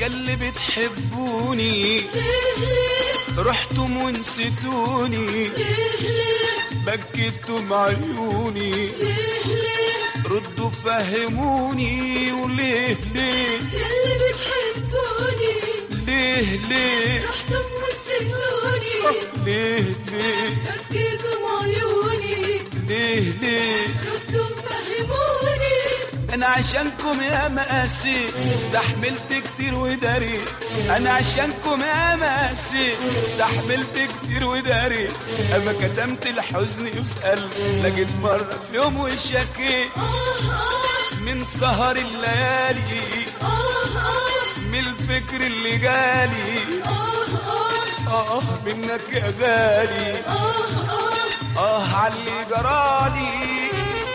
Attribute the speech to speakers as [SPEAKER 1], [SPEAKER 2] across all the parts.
[SPEAKER 1] ياللي بتحبوني رحتم ونسيتوني بكيتم عيوني ردوا فهموني وليه ليه
[SPEAKER 2] ياللي بتحبوني
[SPEAKER 1] ليه ليه
[SPEAKER 2] رحتم وتسيبوني
[SPEAKER 1] ليه ليه
[SPEAKER 2] بكيتم عيوني
[SPEAKER 1] ليه ليه
[SPEAKER 2] ردوا فهموني
[SPEAKER 1] انا عشانكم يا مقاسي استحملت كتير وداري انا عشانكم يا مقاسي استحملت كتير وداري اما كتمت الحزن في قلبي لقيت مرة في يوم وشكيت
[SPEAKER 2] آه آه
[SPEAKER 1] من سهر الليالي
[SPEAKER 2] آه آه
[SPEAKER 1] من الفكر اللي جالي
[SPEAKER 2] آه آه
[SPEAKER 1] اه منك يا غالي
[SPEAKER 2] آه آه
[SPEAKER 1] اه علي جرالي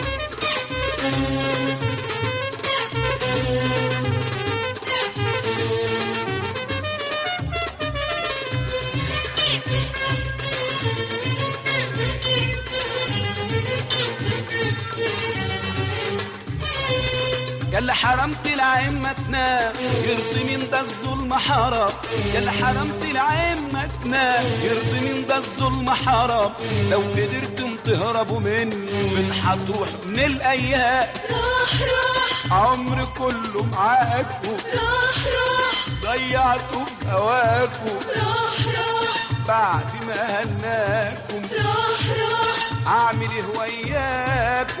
[SPEAKER 1] يا اللي حرمت العين ما تنام يرضي من ده الظلم حرام يا اللي حرمت العين ما تنام يرضي من ده الظلم حرام لو قدرتم تهربوا مني من هتروح من الايام
[SPEAKER 2] راح راح
[SPEAKER 1] عمر كله معاكوا
[SPEAKER 2] راح راح
[SPEAKER 1] ضيعته في هواكوا
[SPEAKER 2] راح راح
[SPEAKER 1] بعد ما هناكم
[SPEAKER 2] راح راح
[SPEAKER 1] اعمل ايه وياكم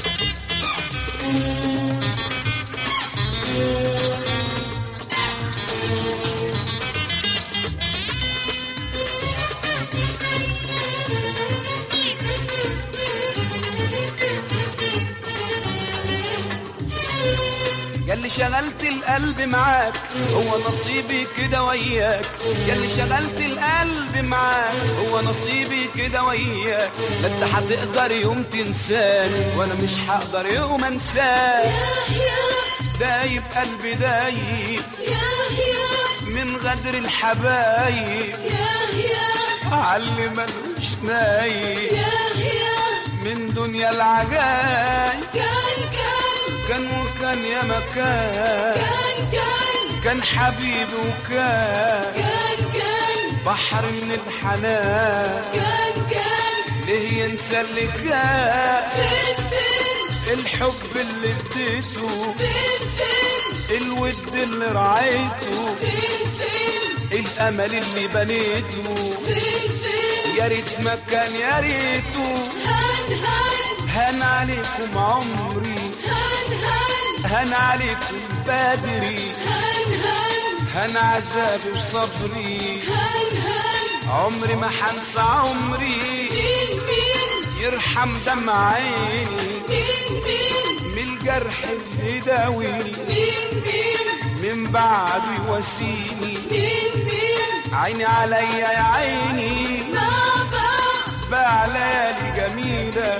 [SPEAKER 1] ياللي شغلت القلب معاك هو نصيبي كده وياك ياللي شغلت القلب معاك هو نصيبي كده وياك لا انت هتقدر يوم تنساني وانا مش هقدر يوم انساك
[SPEAKER 2] يا يا
[SPEAKER 1] دايب قلبي دايب
[SPEAKER 2] يا يا
[SPEAKER 1] من غدر الحبايب
[SPEAKER 2] يا يا
[SPEAKER 1] علي ملوش نايب
[SPEAKER 2] يا يا
[SPEAKER 1] من دنيا العجايب
[SPEAKER 2] كان كان
[SPEAKER 1] كان وكان يا مكان
[SPEAKER 2] كان كان
[SPEAKER 1] كان حبيبي وكان
[SPEAKER 2] كان كان
[SPEAKER 1] بحر من الحنان
[SPEAKER 2] كان كان
[SPEAKER 1] ليه ينسى اللي كان
[SPEAKER 2] فين فين
[SPEAKER 1] الحب اللي اديته
[SPEAKER 2] فين فين
[SPEAKER 1] الود اللي رعيته
[SPEAKER 2] فين فين
[SPEAKER 1] الامل اللي بنيته
[SPEAKER 2] فين فين
[SPEAKER 1] يا ريت ما كان يا ريته
[SPEAKER 2] هان هان
[SPEAKER 1] هان عليكم عمري
[SPEAKER 2] هان هان
[SPEAKER 1] هان عليكم بدري
[SPEAKER 2] هان هان
[SPEAKER 1] هان عذابي وصبري
[SPEAKER 2] هان هان
[SPEAKER 1] عمري ما حنسى عمري
[SPEAKER 2] مين مين
[SPEAKER 1] يرحم دمع عيني
[SPEAKER 2] مين مين
[SPEAKER 1] من الجرح اللي داويني
[SPEAKER 2] مين مين
[SPEAKER 1] من بعده يواسيني
[SPEAKER 2] مين مين
[SPEAKER 1] عيني عليا يا عيني
[SPEAKER 2] بابا
[SPEAKER 1] بقى ليالي جميلة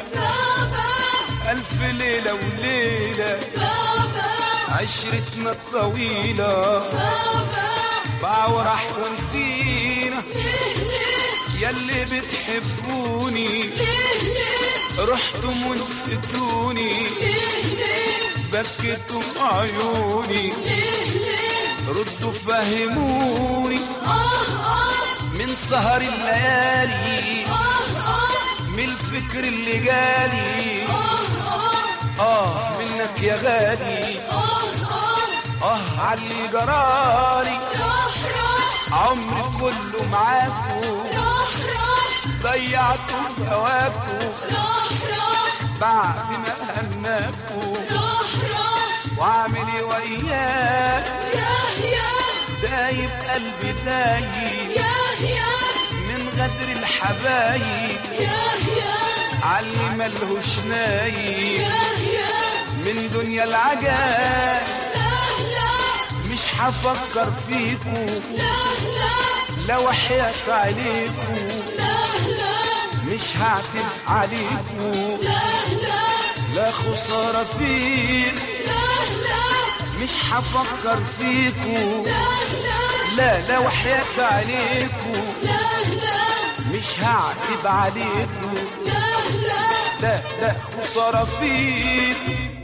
[SPEAKER 2] بابا
[SPEAKER 1] ألف ليلة وليلة
[SPEAKER 2] بابا
[SPEAKER 1] عشرتنا الطويلة
[SPEAKER 2] بابا
[SPEAKER 1] باع وراح ونسينا
[SPEAKER 2] ليه ليه
[SPEAKER 1] ياللي بتحبوني
[SPEAKER 2] ليه ليه
[SPEAKER 1] رحتم ونسيتوني
[SPEAKER 2] ليه ليه
[SPEAKER 1] بكيتم عيوني
[SPEAKER 2] ليه ليه
[SPEAKER 1] ردوا فهموني
[SPEAKER 2] آه آه
[SPEAKER 1] من سهر الليالي
[SPEAKER 2] آه آه
[SPEAKER 1] من الفكر اللي جالي
[SPEAKER 2] آه آه
[SPEAKER 1] اه منك يا غالي
[SPEAKER 2] آه آه
[SPEAKER 1] اه علي جرالي
[SPEAKER 2] راح راح
[SPEAKER 1] عمري كله معاكو
[SPEAKER 2] راح راح
[SPEAKER 1] ضيعته في هواكو
[SPEAKER 2] راح راح
[SPEAKER 1] بعد ما هناكو
[SPEAKER 2] راح راح
[SPEAKER 1] واعمل ايه وياك
[SPEAKER 2] يا يا
[SPEAKER 1] دايب قلبي دايب
[SPEAKER 2] يا يا
[SPEAKER 1] من غدر الحبايب
[SPEAKER 2] يا يا
[SPEAKER 1] علي ملهوش نايب
[SPEAKER 2] يا يا
[SPEAKER 1] من دنيا العجاب
[SPEAKER 2] لا لا
[SPEAKER 1] مش هفكر فيكو
[SPEAKER 2] لا لا
[SPEAKER 1] لو حياة عليكو
[SPEAKER 2] لا لا
[SPEAKER 1] مش هعتب عليكو
[SPEAKER 2] لا لا
[SPEAKER 1] لا خسارة فيك
[SPEAKER 2] لا لا
[SPEAKER 1] مش هفكر فيكو
[SPEAKER 2] لا لا
[SPEAKER 1] لا لو حياة عليكو
[SPEAKER 2] لا لا
[SPEAKER 1] مش هعتب عليكو
[SPEAKER 2] لا لا
[SPEAKER 1] لا لا خسارة فيكو